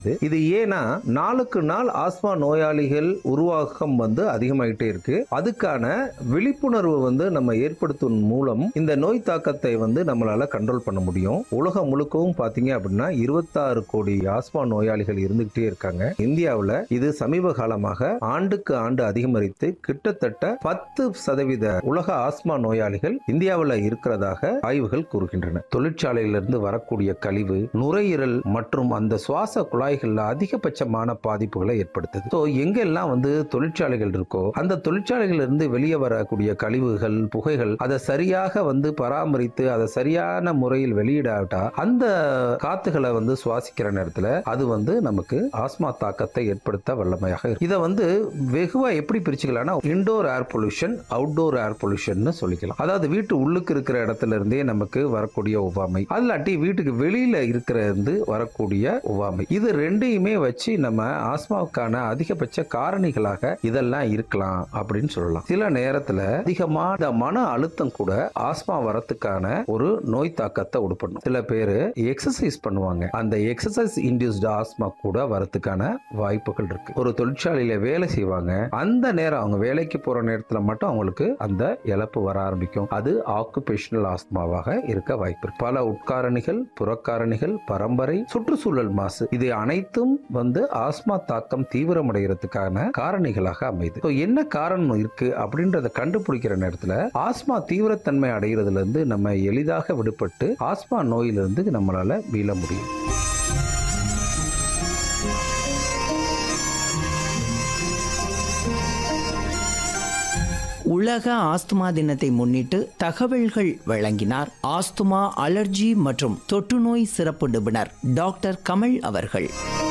இது ஏன்னா நாளுக்கு நாள் ஆஸ்மா நோயாளிகள் உருவாக்கம் வந்து அதிகமாயிட்டே இருக்கு அதுக்கான விழிப்புணர்வு வந்து நம்ம ஏற்படுத்தும் மூலம் இந்த நோய் தாக்கத்தை வந்து நம்மளால கண்ட்ரோல் பண்ண முடியும் உலகம் முழுக்கவும் பாத்தீங்க அப்படின்னா இருபத்தாறு கோடி ஆஸ்மா நோயாளிகள் இருந்துகிட்டே இருக்காங்க இந்தியாவுல இது சமீப காலமாக ஆண்டுக்கு ஆண்டு அதிகரித்து கிட்டத்தட்ட பத்து சதவீத உலக ஆஸ்மா நோயாளிகள் இந்தியாவில் இருக்கிறதாக ஆய்வுகள் கூறுகின்றன தொழிற்சாலையிலிருந்து வரக்கூடிய கழிவு நுரையீரல் மற்றும் அந்த சுவாச குழாய்கள்ல அதிகபட்சமான பாதிப்புகளை ஏற்படுத்துது ஸோ எங்கெல்லாம் வந்து தொழிற்சாலைகள் இருக்கோ அந்த தொழிற்சாலைகள் இருந்து வெளியே வரக்கூடிய கழிவுகள் புகைகள் அதை சரியாக வந்து பராமரித்து அதை சரியான முறையில் வெளியிடாட்டா அந்த காத்துகளை வந்து சுவாசிக்கிற நேரத்துல அது வந்து நமக்கு ஆஸ்மா தாக்கத்தை ஏற்படுத்த வல்லமையாக இருக்கு இதை வந்து வெகுவா எப்படி பிரிச்சுக்கலாம்னா indoor air pollution outdoor air pollution சொல்லிக்கலாம் அதாவது வீட்டு உள்ளுக்கு இருக்கிற இடத்துல இருந்தே நமக்கு வரக்கூடிய ஒவ்வாமை அல்லாட்டி வீட்டுக்கு வெளியில இருக்கிற இருந்து வரக்கூடிய ஒவ்வாமை இது ரெண்டையுமே வச்சு நம்ம ஆஸ்மாவுக்கான அதிகபட்ச காரணிகளாக இதெல்லாம் இருக்கலாம் அப்படின்னு சொல்லலாம் சில நேரத்துல அதிகமா இந்த மன அழுத்தம் கூட ஆஸ்மா வரத்துக்கான ஒரு நோய் தாக்கத்தை உடுப்படும் சில பேர் எக்ஸசைஸ் பண்ணுவாங்க அந்த எக்ஸசைஸ் இன்டியூஸ்டு ஆஸ்மா கூட வரத்துக்கான வாய்ப்புகள் இருக்கு ஒரு தொழிற்சாலையில வேலை செய்வாங்க அந்த நேரம் அவங்க வேலைக்கு போற நேரத்துல மட்டும் அவங்களுக்கு அந்த இழப்பு வர ஆரம்பிக்கும் அது ஆக்குபேஷனல் ஆஸ்மாவாக இருக்க வாய்ப்பு இருக்கு பல உட்காரணிகள் புறக்காரணிகள் பரம்பரை சுற்றுச்சூழல் மாசு இது அனைத்தும் வந்து ஆஸ்மா தாக்கம் தீவிரமடைகிறதுக்கான காரணிகளாக அமையுது So, என்ன காரணம் இருக்கு அப்படின்றத கண்டுபிடிக்கிற நேரத்துல ஆஸ்மா தீவிரத்தன்மை அடைகிறதுல இருந்து நம்ம எளிதாக விடுபட்டு ஆஸ்மா நோயிலிருந்து நம்மளால மீள முடியும் உலக ஆஸ்துமா தினத்தை முன்னிட்டு தகவல்கள் வழங்கினார் ஆஸ்துமா அலர்ஜி மற்றும் தொற்றுநோய் சிறப்பு நிபுணர் டாக்டர் கமல் அவர்கள்